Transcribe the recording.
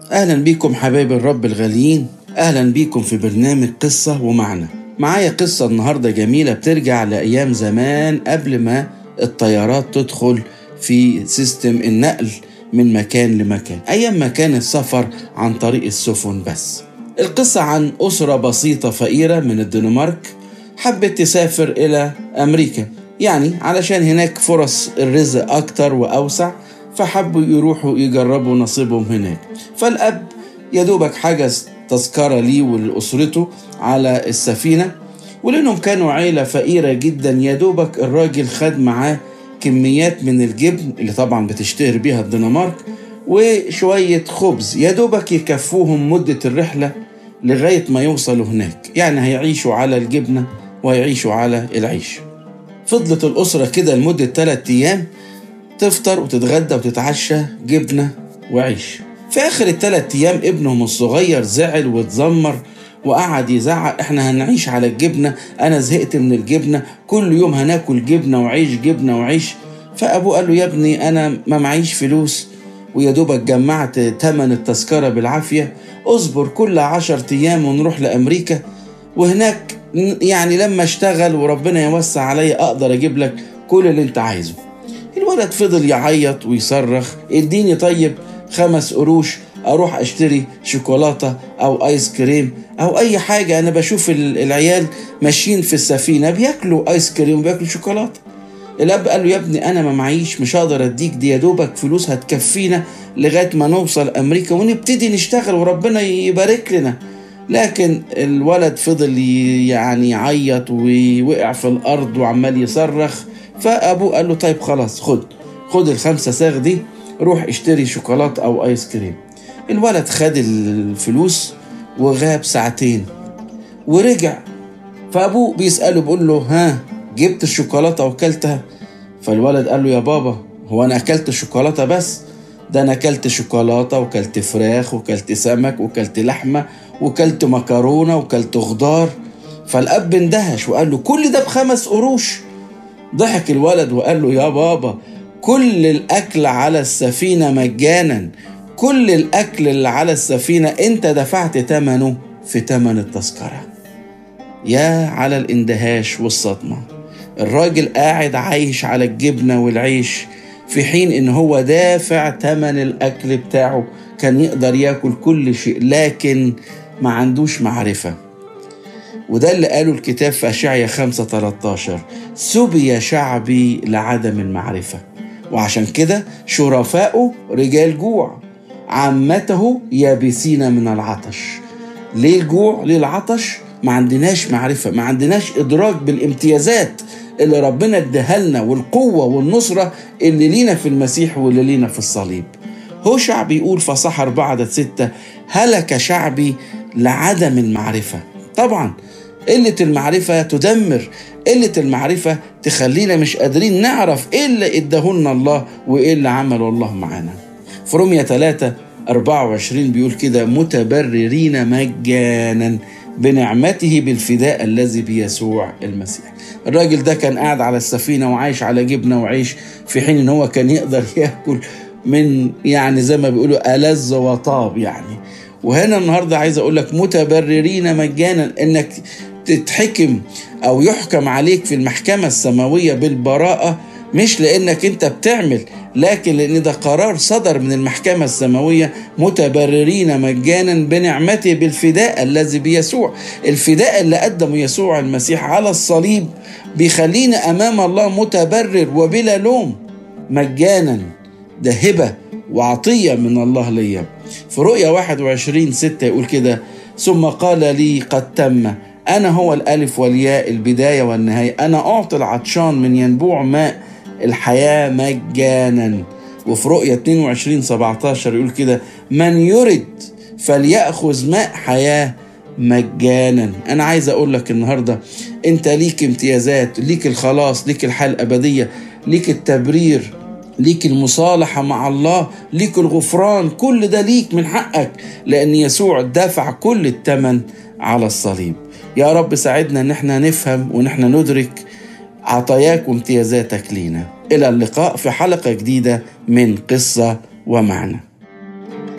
أهلا بيكم حبايب الرب الغاليين أهلا بيكم في برنامج قصة ومعنى معايا قصة النهاردة جميلة بترجع لأيام زمان قبل ما الطيارات تدخل في سيستم النقل من مكان لمكان أيام ما كان السفر عن طريق السفن بس القصة عن أسرة بسيطة فقيرة من الدنمارك حبت تسافر إلى أمريكا يعني علشان هناك فرص الرزق أكتر وأوسع فحبوا يروحوا يجربوا نصيبهم هناك فالأب يدوبك حجز تذكرة ليه ولأسرته على السفينة ولأنهم كانوا عيلة فقيرة جدا يدوبك الراجل خد معاه كميات من الجبن اللي طبعا بتشتهر بيها الدنمارك وشوية خبز يدوبك يكفوهم مدة الرحلة لغاية ما يوصلوا هناك يعني هيعيشوا على الجبنة وهيعيشوا على العيش فضلت الأسرة كده لمدة ثلاثة أيام تفطر وتتغدى وتتعشى جبنة وعيش في آخر الثلاث أيام ابنهم الصغير زعل واتذمر وقعد يزعق احنا هنعيش على الجبنة أنا زهقت من الجبنة كل يوم هناكل جبنة وعيش جبنة وعيش فأبوه قال له يا ابني أنا ما معيش فلوس ويا دوبك جمعت تمن التذكرة بالعافية اصبر كل عشر أيام ونروح لأمريكا وهناك يعني لما اشتغل وربنا يوسع عليا أقدر أجيب لك كل اللي أنت عايزه الولد فضل يعيط ويصرخ اديني طيب خمس قروش اروح اشتري شوكولاته او ايس كريم او اي حاجه انا بشوف العيال ماشيين في السفينه بياكلوا ايس كريم وبياكلوا شوكولاته الاب قال له يا ابني انا ما معيش مش هقدر اديك دي يا دوبك فلوس هتكفينا لغايه ما نوصل امريكا ونبتدي نشتغل وربنا يبارك لنا لكن الولد فضل يعني يعيط ووقع في الارض وعمال يصرخ فابوه قال له طيب خلاص خد خد الخمسه ساغ دي روح اشتري شوكولاته او ايس كريم الولد خد الفلوس وغاب ساعتين ورجع فابوه بيساله بيقول له ها جبت الشوكولاته واكلتها فالولد قال له يا بابا هو انا اكلت الشوكولاته بس ده انا اكلت شوكولاته وكلت فراخ وكلت سمك وكلت لحمه وكلت مكرونه وكلت خضار فالاب اندهش وقال له كل ده بخمس قروش ضحك الولد وقال له يا بابا كل الأكل على السفينة مجانا كل الأكل اللي على السفينة أنت دفعت ثمنه في ثمن التذكرة يا على الاندهاش والصدمة الراجل قاعد عايش على الجبنة والعيش في حين إن هو دافع ثمن الأكل بتاعه كان يقدر ياكل كل شيء لكن ما عندوش معرفة وده اللي قاله الكتاب في أشعيا 5 13 سبي شعبي لعدم المعرفة وعشان كده شرفاؤه رجال جوع عامته يابسين من العطش ليه الجوع ليه العطش ما عندناش معرفة ما عندناش إدراك بالامتيازات اللي ربنا اداها لنا والقوة والنصرة اللي لينا في المسيح واللي لينا في الصليب هو شعب يقول فصح أربعة عدد ستة هلك شعبي لعدم المعرفة طبعا قلة المعرفة تدمر قلة المعرفة تخلينا مش قادرين نعرف ايه اللي اداهولنا الله وايه اللي عمله الله معانا في رومية 3 24 بيقول كده متبررين مجانا بنعمته بالفداء الذي بيسوع المسيح الراجل ده كان قاعد على السفينة وعايش على جبنة وعيش في حين ان هو كان يقدر ياكل من يعني زي ما بيقولوا ألذ وطاب يعني وهنا النهاردة عايز أقول لك متبررين مجانا إنك تتحكم أو يحكم عليك في المحكمة السماوية بالبراءة مش لأنك أنت بتعمل لكن لأن ده قرار صدر من المحكمة السماوية متبررين مجانا بنعمته بالفداء الذي بيسوع الفداء اللي قدمه يسوع المسيح على الصليب بيخلينا أمام الله متبرر وبلا لوم مجانا ده هبة وعطية من الله ليا في رؤيا 21 6 يقول كده ثم قال لي قد تم أنا هو الألف والياء البداية والنهاية أنا أعطي العطشان من ينبوع ماء الحياة مجانا وفي رؤية 22 17 يقول كده من يرد فليأخذ ماء حياة مجانا أنا عايز أقول لك النهاردة أنت ليك امتيازات ليك الخلاص ليك الحياة الأبدية ليك التبرير ليك المصالحة مع الله ليك الغفران كل ده ليك من حقك لأن يسوع دفع كل الثمن على الصليب يا رب ساعدنا ان احنا نفهم وان احنا ندرك عطاياك وامتيازاتك لينا الى اللقاء في حلقة جديدة من قصة ومعنى